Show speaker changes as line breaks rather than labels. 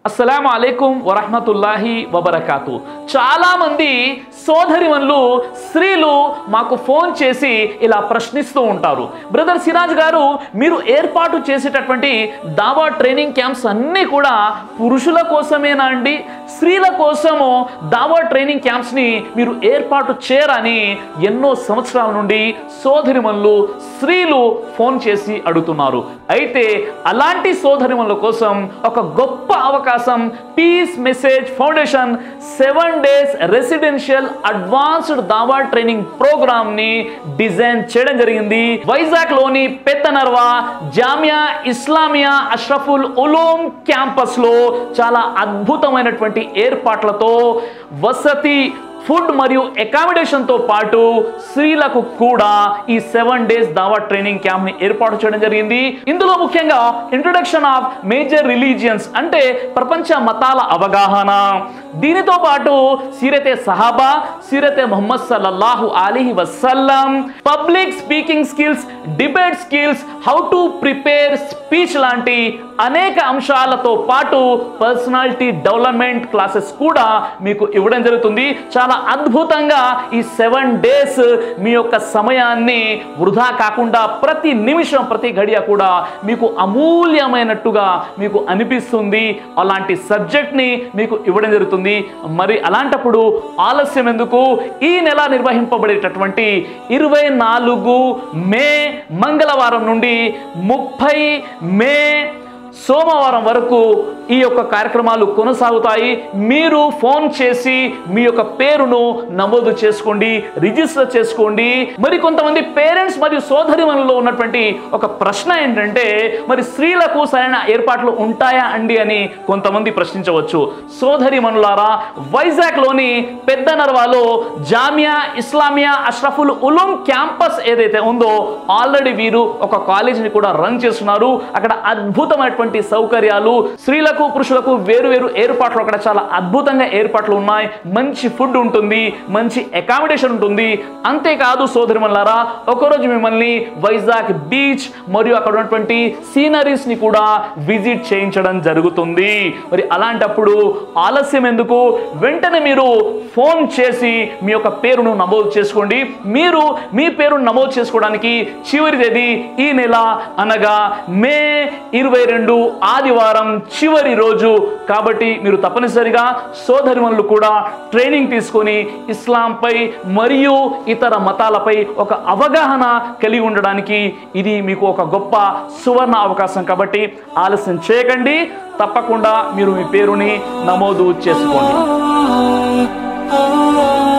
అస్సలం అలైకుం వరహమతుల్లాహి వబర్కాతు చాలా మంది సోదరిమన్లు స్త్రీలు మాకు ఫోన్ చేసి ఇలా ప్రశ్నిస్తూ ఉంటారు బ్రదర్ సిరాజ్ గారు మీరు ఏర్పాటు చేసేటటువంటి దావా ట్రైనింగ్ క్యాంప్స్ అన్నీ కూడా పురుషుల కోసమేనా అండి స్త్రీల కోసము దావా ట్రైనింగ్ క్యాంప్స్ని మీరు ఏర్పాటు చేయరని ఎన్నో సంవత్సరాల నుండి సోదరిమన్లు స్త్రీలు ఫోన్ చేసి అడుగుతున్నారు అయితే అలాంటి సోదరిమన్ల కోసం ఒక గొప్ప అవకాశం peace message foundation seven days residential advanced దావా ట్రైనింగ్ ప్రోగ్రామ్ ని డిజైన్ చేయడం జరిగింది వైజాగ్ లోని పెత్తనర్వా జామియా ఇస్లామియా అష్రఫుల్ ఉలూమ్ క్యాంపస్ లో చాలా అద్భుతమైనటువంటి ఏర్పాట్లతో వసతి ఫుడ్ మరియు అకామిడేషన్తో పాటు స్త్రీలకు కూడా ఈ సెవెన్ డేస్ దావా ట్రైనింగ్ క్యాంప్ని ఏర్పాటు చేయడం జరిగింది ఇందులో ముఖ్యంగా ఇంట్రొడక్షన్ ఆఫ్ మేజర్ రిలీజియన్స్ అంటే ప్రపంచ మతాల అవగాహన దీనితో పాటు సీరతే సహాబా సీరతే మొహమ్మద్ సల్లల్లాహు అలీహి వసల్లం public speaking skills debate skills how to prepare speech లాంటి అనేక అంశాలతో పాటు పర్సనాలిటీ డెవలప్మెంట్ క్లాసెస్ కూడా మీకు ఇవ్వడం జరుగుతుంది చాలా అద్భుతంగా ఈ సెవెన్ డేస్ మీ యొక్క సమయాన్ని వృధా కాకుండా ప్రతి నిమిషం ప్రతి గడియ కూడా మీకు అమూల్యమైనట్టుగా మీకు అనిపిస్తుంది అలాంటి సబ్జెక్ట్ని మీకు ఇవ్వడం జరుగుతుంది మరి అలాంటప్పుడు ఆలస్యం ఎందుకు ఈ నెల నిర్వహింపబడేటటువంటి ఇరవై నాలుగు మే మంగళవారం నుండి ముప్పై మే సోమవారం వరకు ఈ యొక్క కార్యక్రమాలు కొనసాగుతాయి మీరు ఫోన్ చేసి మీ యొక్క పేరును నమోదు చేసుకోండి రిజిస్టర్ చేసుకోండి మరి కొంతమంది పేరెంట్స్ మరియు సోదరిమణుల్లో ఉన్నటువంటి ఒక ప్రశ్న ఏంటంటే మరి స్త్రీలకు సరైన ఏర్పాట్లు ఉంటాయా అండి అని కొంతమంది ప్రశ్నించవచ్చు సోదరిమణులారా వైజాగ్లోని పెద్ద నర్వాలో జామియా ఇస్లామియా అష్రఫుల్ ఉలూమ్ క్యాంపస్ ఏదైతే ఉందో ఆల్రెడీ వీరు ఒక కాలేజీని కూడా రన్ చేస్తున్నారు అక్కడ అద్భుతమైనటువంటి సౌకర్యాలు స్త్రీలకు పురుషులకు వేరు వేరు ఏర్పాట్లు అక్కడ చాలా అద్భుతంగా ఏర్పాట్లు ఉన్నాయి మంచి ఫుడ్ ఉంటుంది మంచి అకామిడేషన్ ఉంటుంది అంతేకాదు సోదరిమల్లారా ఒకరోజు మిమ్మల్ని వైజాగ్ బీచ్ మరియు అక్కడ ఉన్నటువంటి సీనరీస్ ని కూడా విజిట్ చేయించడం జరుగుతుంది మరి అలాంటప్పుడు ఆలస్యం ఎందుకు వెంటనే మీరు ఫోన్ చేసి మీ యొక్క పేరును నమోదు చేసుకోండి మీరు మీ పేరును నమోదు చేసుకోవడానికి చివరి తేదీ ఈ నెల అనగా మే ఇరవై రెండు ఆదివారం చివరి రోజు కాబట్టి మీరు తప్పనిసరిగా సోదరిమణులు కూడా ట్రైనింగ్ తీసుకొని ఇస్లాంపై మరియు ఇతర మతాలపై ఒక అవగాహన కలిగి ఉండడానికి ఇది మీకు ఒక గొప్ప సువర్ణ అవకాశం కాబట్టి ఆలస్యం చేయకండి తప్పకుండా మీరు మీ పేరుని నమోదు చేసుకోండి
oh, oh, oh.